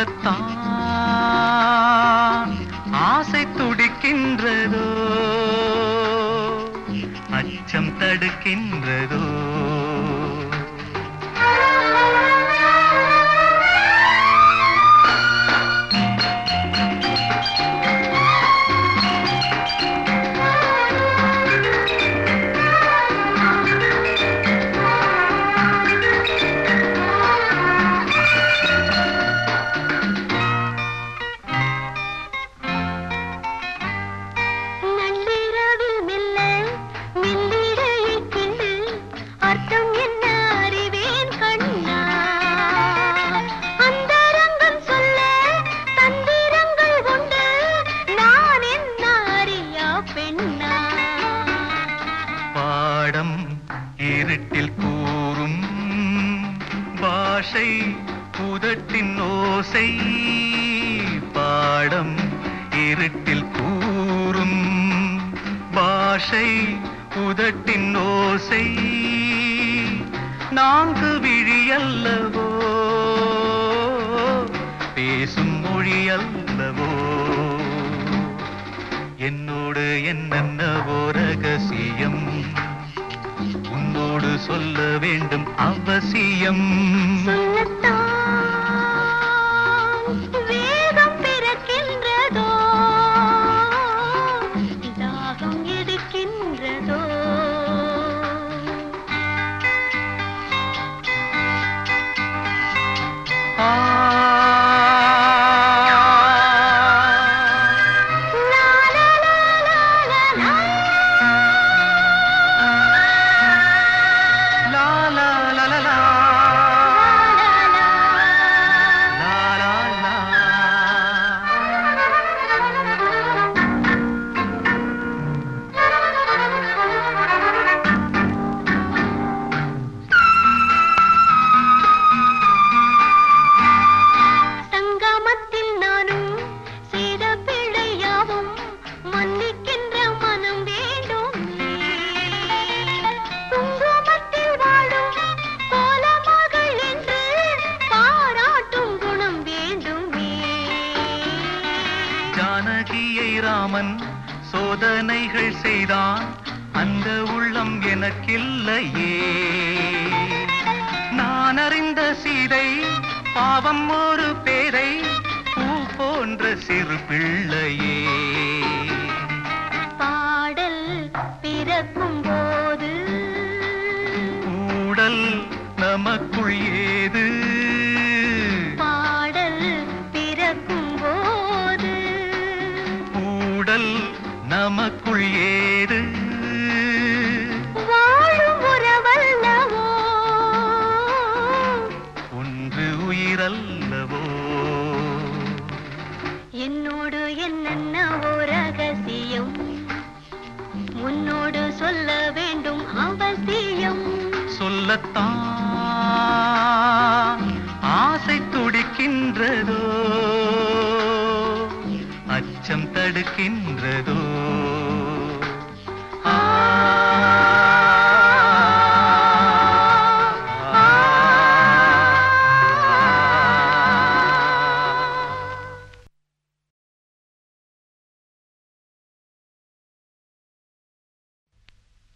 சொல்லத்தான் ஆசை துடிக்கின்றதோ அச்சம் தடுக்கின்றதோ நள்ளிரவில் மெல்ல மெல்லிடையை கிண்டு அர்த்தம் என்ன அறிவேன் கண்ணா அந்தரங்கம் சொல்ல தந்திரங்கள் உண்டு நான் என்ன அறியா பெண்ணா பாடம் இருட்டில் கூறும் பாஷை புதட்டின் ஓசை பாடம் இருட்டில் கூறும் பாஷை புதட்டின் ஓசை நான்கு விழியல்லவோ பேசும் மொழி அல்லவோ என்னோடு என்னென்னவோ ரகசியம் உன்னோடு சொல்ல வேண்டும் அவசியம் சொல்லத்தான் வேகம் பிறக்கின்றதோ தாகம் எடுக்கின்றதோ ஆ. லா, லா, லா, லா, லா, லா. லா, லா, லா, லா, லா. லா, லா, லா, லா, லா. சங்கமத்தில் நானும் செய்த பிழையாவும் மன்னிக்கின்ற மனம் வேண்டும் குங்குமத்தில் வாழும் கோலமகள் என்று பாராட்டும் குணம் வேண்டுமே ஜானகியை ராமன் சோதனைகள் செய்தான் அந்த உள்ளம் எனக்கில்லையே நான் அறிந்த சீதை பாவம் ஒரு பேரை பூ போன்ற சிறு பிள்ளையே பாடல் பிறக்கும் போது கூடல் நமக்குள் ஏது பாடல் பிறக்கும் போது கூடல் நமக்குள் ஏது வாழும் உறவல்லவோ ஒன்று உயிரல்லவோ என்னோடு என்னென்னவோ ரகசியம் உன்னோடு சொல்ல வேண்டும் அவசியம் சொல்லத்தான் ஆசை துடிக்கின்றதோ அச்சம் தடுக்கின்றதோ